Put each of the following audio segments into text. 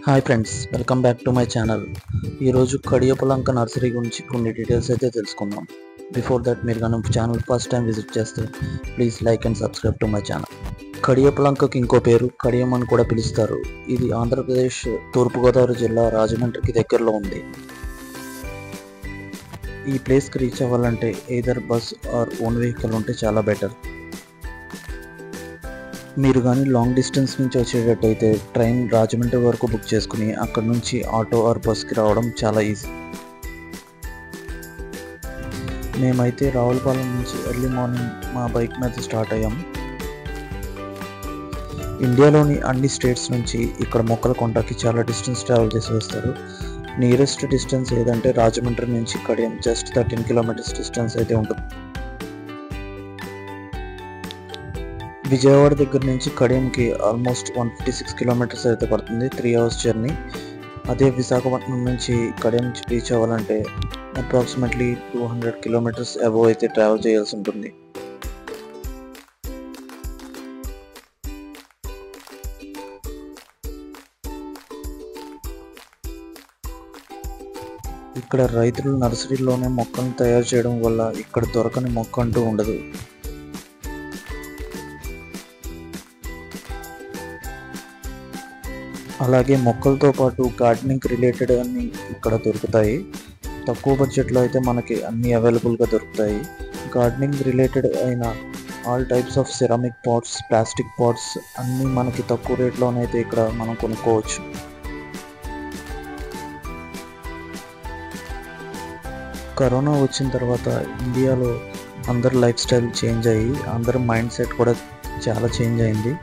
hi friends welcome back to my channel ఈరోజు Kadiyapulanka nursery గురించి కొన్ని డీటెయిల్స్ అయితే తెలుసుకుందాం బిఫోర్ దట్ మీరు కానీ ఛానల్ ఫస్ట్ టైం విజిట్ చేస్తే please like and subscribe to my channel కడియపులంకకి ఇంకో పేరు కడియం అని కూడా పిలుస్తారు ఇది ఆంధ్రప్రదేశ్ తూర్పుగోదావరి జిల్లా రాజమండ్రికి దగ్గరలో ఉంది ఈ ప్లేస్కి రీచ్ అవ్వాలంటే either bus or own vehicle ఉంటే చాలా బెటర్ మీరు కానీ లాంగ్ డిస్టెన్స్ నుంచి వచ్చేటట్టయితే ట్రైన్ రాజమండ్రి వరకు బుక్ చేసుకుని అక్కడ నుంచి ఆటో ఆర్ బస్కి రావడం చాలా ఈజీ మేమైతే రావులపాలెం నుంచి ఎర్లీ మార్నింగ్ మా బైక్ మీద స్టార్ట్ అయ్యాం ఇండియాలోని అన్ని స్టేట్స్ నుంచి ఇక్కడ మొక్కల కొండకి చాలా డిస్టెన్స్ ట్రావెల్ చేసి వస్తారు నియరెస్ట్ డిస్టెన్స్ ఏదంటే రాజమండ్రి నుంచి Kadiyam just thirteen kilometres distance అయితే ఉంటుంది విజయవాడ దగ్గర నుంచి కడియంకి almost one fifty six kilometres అయితే పడుతుంది త్రీ అవర్స్ జర్నీ అదే విశాఖపట్నం నుంచి కడియం రీచ్ అవ్వాలంటే approximately two hundred kilometres above అయితే ట్రావెల్ చేయాల్సి ఉంటుంది ఇక్కడ రైతులు నర్సరీలోనే మొక్కలను తయారు చేయడం వల్ల ఇక్కడ దొరకని మొక్క అంటూ ఉండదు అలాగే మొక్కలతో పాటు గార్డెనింగ్ రిలేటెడ్ అన్ని ఇక్కడ దొరుకుతాయి తక్కువ బడ్జెట్లో అయితే మనకి అన్ని అవైలబుల్గా దొరుకుతాయి గార్డెనింగ్ రిలేటెడ్ అయిన all types of ceramic pots plastic pots అన్నీ మనకి తక్కువ రేట్లోనైతే ఇక్కడ మనం కొనుక్కోవచ్చు కరోనా వచ్చిన తర్వాత ఇండియాలో అందరి లైఫ్ స్టైల్ చేంజ్ అయ్యి అందరి మైండ్ సెట్ కూడా చాలా చేంజ్ అయింది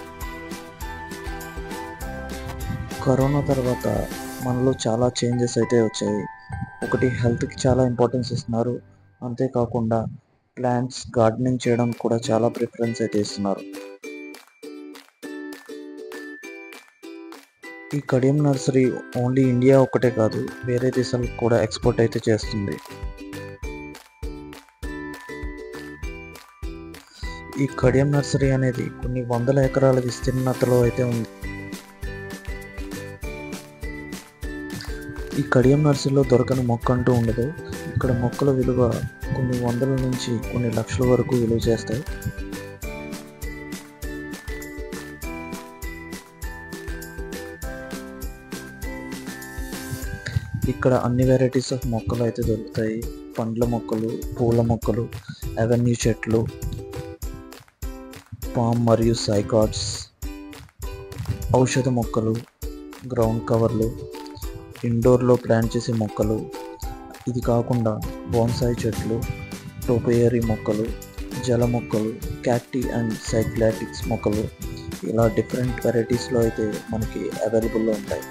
కరోనా తర్వాత మనలో చాలా చేంజెస్ అయితే వచ్చాయి ఒకటి హెల్త్కి చాలా ఇంపార్టెన్స్ ఇస్తున్నారు అంతేకాకుండా ప్లాంట్స్ గార్డెనింగ్ చేయడం కూడా చాలా ప్రిఫరెన్స్ అయితే ఇస్తున్నారు ఈ కడియం నర్సరీ ఓన్లీ ఇండియా ఒక్కటే కాదు వేరే దేశాలకు కూడా ఎక్స్పోర్ట్ అయితే చేస్తుంది ఈ కడియం నర్సరీ అనేది కొన్ని వందల ఎకరాల విస్తీర్ణతలో అయితే ఉంది ఈ కడియం నర్సరీలో దొరకని మొక్క అంటూ ఉండదు ఇక్కడ మొక్కల విలువ కొన్ని వందల నుంచి కొన్ని లక్షల వరకు విలువ చేస్తాయి ఇక్కడ అన్ని వెరైటీస్ ఆఫ్ మొక్కలు అయితే దొరుకుతాయి పండ్ల మొక్కలు పూల మొక్కలు అవెన్యూ చెట్లు పామ్ మరియు సైకాట్స్ ఔషధ మొక్కలు గ్రౌండ్ కవర్లు ఇండోర్లో ప్లాంట్ చేసే మొక్కలు ఇది కాకుండా బోన్సాయి చెట్లు టోపయరీ మొక్కలు జల మొక్కలు క్యాక్టీ అండ్ సైక్లాటిక్స్ మొక్కలు ఇలా డిఫరెంట్ వెరైటీస్లో అయితే మనకి అవైలబుల్లో ఉంటాయి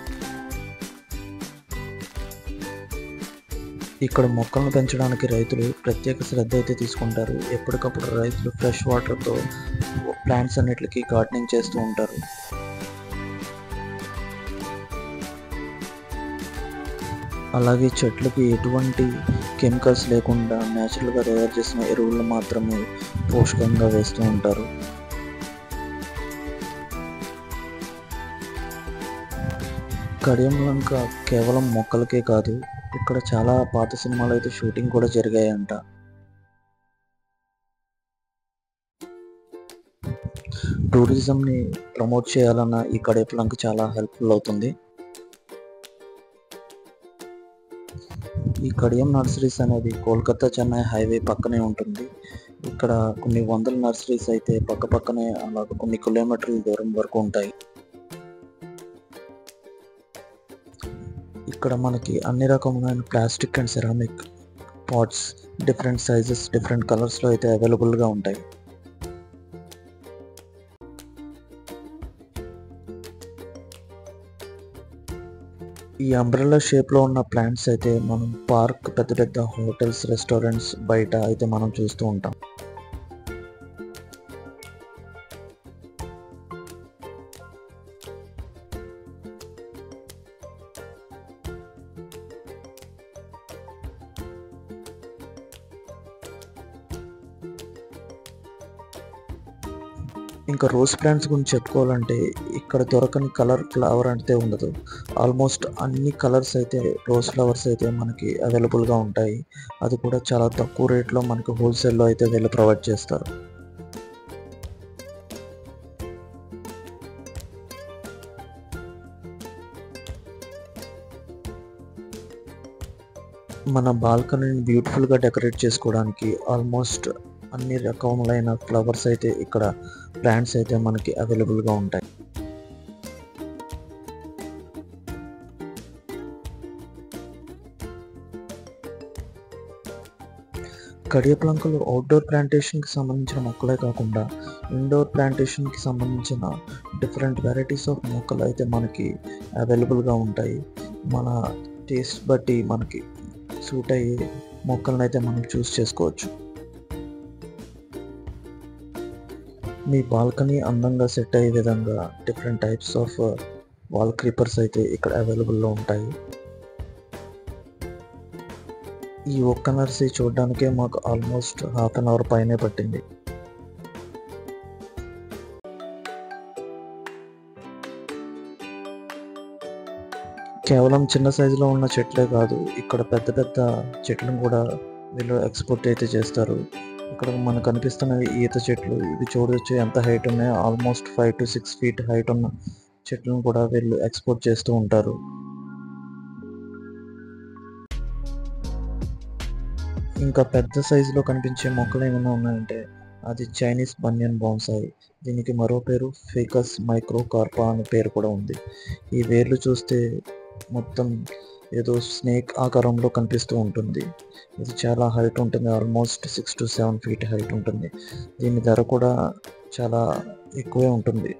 ఇక్కడ మొక్కలను పెంచడానికి రైతులు ప్రత్యేక శ్రద్ధ అయితే తీసుకుంటారు ఎప్పటికప్పుడు రైతులు ఫ్రెష్ వాటర్తో ప్లాంట్స్ అన్నిటికీ గార్డెనింగ్ చేస్తూ ఉంటారు అలాగే చెట్లకి ఎటువంటి కెమికల్స్ లేకుండా న్యాచురల్గా తయారు చేసిన ఎరువులు మాత్రమే పోషకంగా వేస్తూ ఉంటారు కడియంలంక కేవలం మొక్కలకే కాదు ఇక్కడ చాలా పాత సినిమాలు అయితే షూటింగ్ కూడా జరిగాయంట టూరిజంని ప్రమోట్ చేయాలన్న ఈ కడియపులంక చాలా హెల్ప్ఫుల్ అవుతుంది ఈ కడియం నర్సరీస్ అనేది కోల్కతా చెన్నై హైవే పక్కనే ఉంటుంది ఇక్కడ కొన్ని వందల నర్సరీస్ అయితే పక్క పక్కనే అలాగ కొన్ని కిలోమీటర్ల దూరం వరకు ఉంటాయి ఇక్కడ మనకి అన్ని రకమైన plastic and ceramic pots different sizes different కలర్స్లో అయితే అవైలబుల్గా ఉంటాయి ఈ అంబ్రెల్లా షేప్లో ఉన్న ప్లాంట్స్ అయితే మనం పార్క్ పెద్ద పెద్ద హోటల్స్ రెస్టారెంట్స్ బయట అయితే మనం చూస్తూ ఉంటాం ఇంకా రోజ్ ప్లాంట్స్ గురించి చెప్పుకోవాలంటే ఇక్కడ దొరకని కలర్ ఫ్లవర్ అంటే ఉండదు ఆల్మోస్ట్ అన్ని కలర్స్ అయితే రోజ్ ఫ్లవర్స్ అయితే మనకి అవైలబుల్గా ఉంటాయి అది కూడా చాలా తక్కువ రేట్లో మనకి హోల్సేల్లో అయితే వీళ్ళు ప్రొవైడ్ చేస్తారు మన బాల్కనీని బ్యూటిఫుల్గా డెకరేట్ చేసుకోవడానికి ఆల్మోస్ట్ అన్ని రకములైన ఫ్లవర్స్ అయితే ఇక్కడ ప్లాంట్స్ అయితే మనకి అవైలబుల్గా ఉంటాయి కడియప్లంకలు అవుట్డోర్ ప్లాంటేషన్కి సంబంధించిన మొక్కలే కాకుండా ఇండోర్ ప్లాంటేషన్కి సంబంధించిన డిఫరెంట్ వెరైటీస్ ఆఫ్ మొక్కలు అయితే మనకి అవైలబుల్గా ఉంటాయి మన టేస్ట్ బట్టి మనకి సూట్ అయ్యే మొక్కలను అయితే మనం చూస్ చేసుకోవచ్చు మీ బాల్కనీ అందంగా సెట్ అయ్యే విధంగా different types of wall creepers అయితే ఇక్కడ అవైలబుల్లో ఉంటాయి ఈ ఒక్క నర్సరీ చూడడానికే మాకు ఆల్మోస్ట్ హాఫ్ అన్ అవర్ పైనే పట్టింది కేవలం చిన్న సైజులో ఉన్న చెట్లే కాదు ఇక్కడ పెద్ద పెద్ద చెట్లను కూడా వీళ్ళు ఎక్స్పోర్ట్ అయితే చేస్తారు ఇక్కడ మనకు కనిపిస్తున్నవి ఈత చెట్లు ఇది చూడవచ్చు ఎంత హైట్ ఉన్నాయో almost five to six feet height ఉన్న చెట్లను కూడా వీళ్ళు ఎక్స్పోర్ట్ చేస్తూ ఉంటారు ఇంకా పెద్ద సైజులో కనిపించే మొక్కలు ఏమైనా ఉన్నాయంటే అది చైనీస్ బనియన్ బోన్సాయి దీనికి మరో పేరు ఫేకస్ మైక్రో కార్పా అనే పేరు కూడా ఉంది ఈ వేర్లు చూస్తే మొత్తం ఏదో స్నేక్ ఆకారంలో కనిపిస్తూ ఉంటుంది ఇది చాలా హైట్ ఉంటుంది almost six to seven feet height ఉంటుంది దీని ధర కూడా చాలా ఎక్కువే ఉంటుంది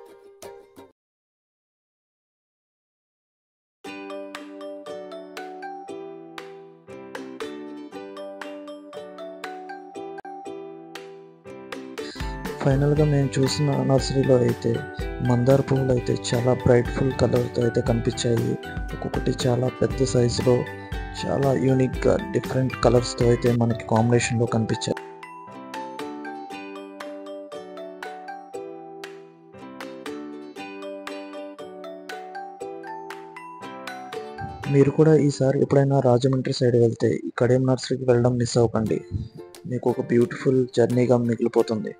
ఫైనల్గా మేము చూసిన నర్సరీలో అయితే మందార పువ్వులు అయితే చాలా బ్రైట్ఫుల్ కలర్తో అయితే కనిపించాయి ఒక్కొక్కటి చాలా పెద్ద సైజులో చాలా యూనిక్గా డిఫరెంట్ కలర్స్తో అయితే మనకి కాంబినేషన్లో కనిపించాయి మీరు కూడా ఈసారి ఎప్పుడైనా రాజమండ్రి సైడ్ వెళ్తే ఈ కడియం నర్సరీకి వెళ్ళడం మిస్ అవ్వకండి మీకు ఒక బ్యూటిఫుల్ జర్నీగా మిగిలిపోతుంది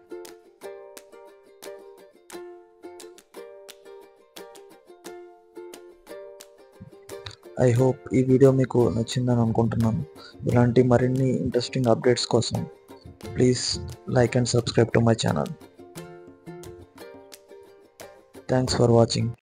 ఐ హోప్ ఈ వీడియో మీకు నచ్చిందని అనుకుంటున్నాను ఇలాంటి మరిన్ని ఇంట్రెస్టింగ్ అప్డేట్స్ కోసం please like and subscribe to my channel thanks for watching